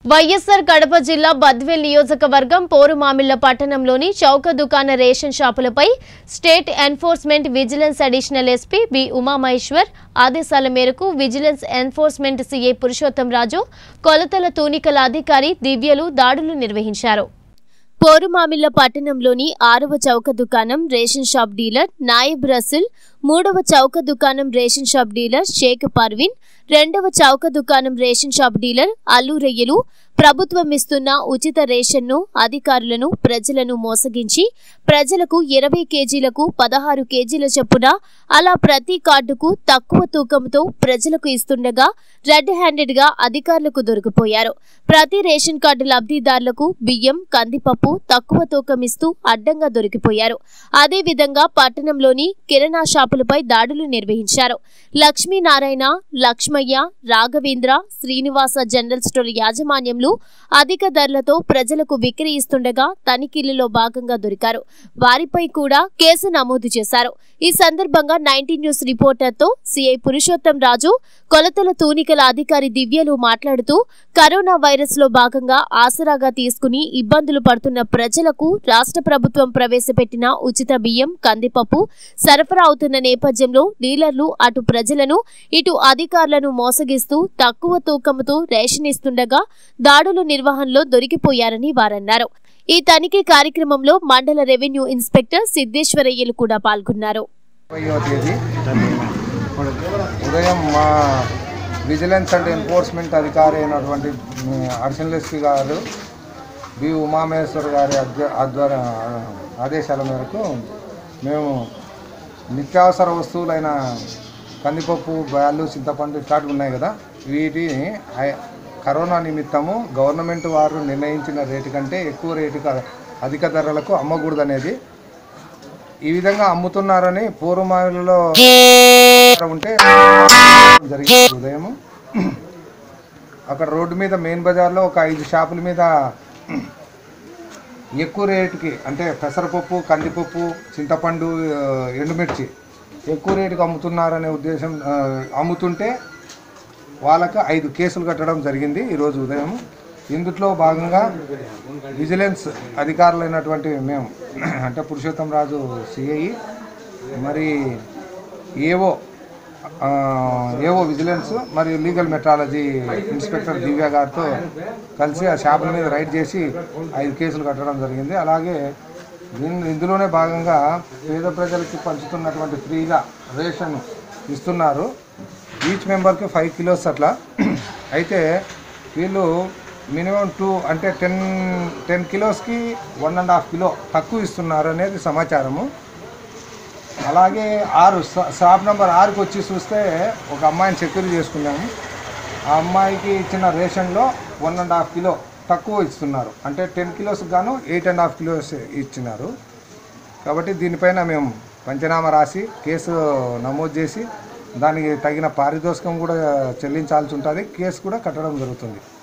వైఎస్సార్ కడప జిల్లా బద్వేల్ నియోజకవర్గం పోరుమామిళ్ల పట్టణంలోని చౌక దుకాణ రేషన్ షాపులపై state enforcement vigilance additional SP B Umamaheshwar ఆదేశాల మేరకు vigilance enforcement CI Purushottam Raju కొలతల తూనికల అధికారి దివ్యలు దాడులు నిర్వహించారు పోరుమామిళ్ల పట్టణంలోని ఆరవ చౌక దుకాణం ration shop dealer Nayab Rasul మూడవ చౌక దుకాణం ration shop dealer Sheikh Parveen రెండవ చౌక దుకాణం రేషన్ షాప్ డీలర్ అల్లు రెయ్యలు ప్రభుత్వం ఇస్తున్న ఉచిత రేషన్ను అధికారులను ప్రజలను మోసగించి ప్రజలకు ఇరవై కేజీలకు పదహారు కేజీల చొప్పున అలా ప్రతి కార్డుకు తక్కువ తూకంతో ప్రజలకు ఇస్తుండగా రెడ్ హ్యాండెడ్ గా అధికారులకు దొరికిపోయారు ప్రతి రేషన్ కార్డు లబ్ధిదారులకు బియ్యం కందిపప్పు తక్కువ తూకం ఇస్తూ అడ్డంగా దొరికిపోయారు అదేవిధంగా పట్టణంలోని కిరాణా షాపులపై దాడులు నిర్వహించారు లక్ష్మీనారాయణ లక్ష్మయ్య రాఘవేంద్ర శ్రీనివాస జనరల్ స్టోర్ యాజమాన్యంలో అధిక ధరలతో ప్రజలకు విక్రయిస్తుండగా తనిఖీలలో భాగంగా దొరికారు వారిపై కూడా కేసు నమోదు చేశారు ఈ సందర్భంగా నైన్టీ న్యూస్ రిపోర్టర్తో సిఐ పురుషోత్తం రాజు కొలతల తూనికల అధికారి దివ్యలు మాట్లాడుతూ కరోనా వైరస్ లో భాగంగా ఆసరాగా తీసుకుని ఇబ్బందులు పడుతున్న ప్రజలకు రాష్ట్ర ప్రభుత్వం ప్రవేశపెట్టిన ఉచిత బియ్యం కందిపప్పు సరఫరా అవుతున్న నేపథ్యంలో డీలర్లు అటు ప్రజలను ఇటు అధికారులను మోసగిస్తూ తక్కువ తూకంతో రేషన్ ఇస్తుండగా దాడుల నిర్వహణలో దొరికిపోయారని వారన్నారు ఈ తనిఖీ కార్యక్రమంలో మండల రెవెన్యూ ఇన్స్పెక్టర్ సిద్దేశ్వరయ్యలు కూడా పాల్గొన్నారు ముప్పైవ తేదీ ఉదయం మా విజిలెన్స్ అండ్ ఎన్ఫోర్స్మెంట్ అధికారి అయినటువంటి అడిషనల్ ఎస్పీ గారు బి ఉమామహేశ్వర్ గారి అధ్య ఆధ్వర్య ఆదేశాల మేరకు మేము నిత్యావసర వస్తువులైన కందిపప్పు బ్యాళ్ళు చింతపండు ఇట్లాంటివి ఉన్నాయి కదా వీటిని ఐ- కరోనా నిమిత్తము గవర్నమెంట్ వారు నిర్ణయించిన రేటు కంటే ఎక్కువ రేటుకు అధిక ధరలకు అమ్మకూడదనేది ఈ విధంగా అమ్ముతున్నారని పూర్వమాలలో ఉంటే జరిగింది ఉదయం అక్కడ రోడ్డు మీద మెయిన్ బజార్లో ఒక ఐదు షాపుల మీద ఎక్కువ రేటుకి అంటే పెసరపప్పు కందిపప్పు చింతపండు ఆ, ఎండుమిర్చి ఎక్కువ రేటుకి అమ్ముతున్నారనే ఉద్దేశం ఆ, అమ్ముతుంటే వాళ్ళకి ఐదు కేసులు కట్టడం జరిగింది ఈరోజు ఉదయం ఇందులో భాగంగా విజిలెన్స్ అధికారులైనటువంటి మేము అంటే పురుషోత్తం రాజు సిఐ మరి ఏవో ఆ, ఏవో విజిలెన్స్ మరియు లీగల్ మెట్రాలజీ ఇన్స్పెక్టర్ దివ్య గారితో కలిసి ఆ షాపుల మీద రైడ్ చేసి ఐదు కేసులు కట్టడం జరిగింది అలాగే దీని ఇందులోనే భాగంగా పేద ప్రజలకి పంచుతున్నటువంటి ఫ్రీగా రేషన్ ఇస్తున్నారు ఈచ్ మెంబర్కి ఫైవ్ కిలోస్ అట్లా అయితే వీళ్ళు మినిమం టూ అంటే టెన్ టెన్ కిలోస్కి వన్ అండ్ హాఫ్ కిలో తక్కువ ఇస్తున్నారు అనేది సమాచారము అలాగే ఆరు షా- షాప్ నెంబర్ ఆరుకి వచ్చి చూస్తే ఒక అమ్మాయిని సెక్యూర్ చేసుకున్నాము ఆ అమ్మాయికి ఇచ్చిన రేషన్లో వన్ అండ్ హాఫ్ కిలో తక్కువ ఇస్తున్నారు అంటే టెన్ కిలోస్కి గాను ఎయిట్ అండ్ హాఫ్ కిలోస్ ఇచ్చినారు కాబట్టి దీనిపైన మేము పంచనామా రాసి కేసు నమోదు చేసి దానికి తగిన పారితోషికం కూడా చెల్లించాల్సి ఉంటుంది కేసు కూడా కట్టడం జరుగుతుంది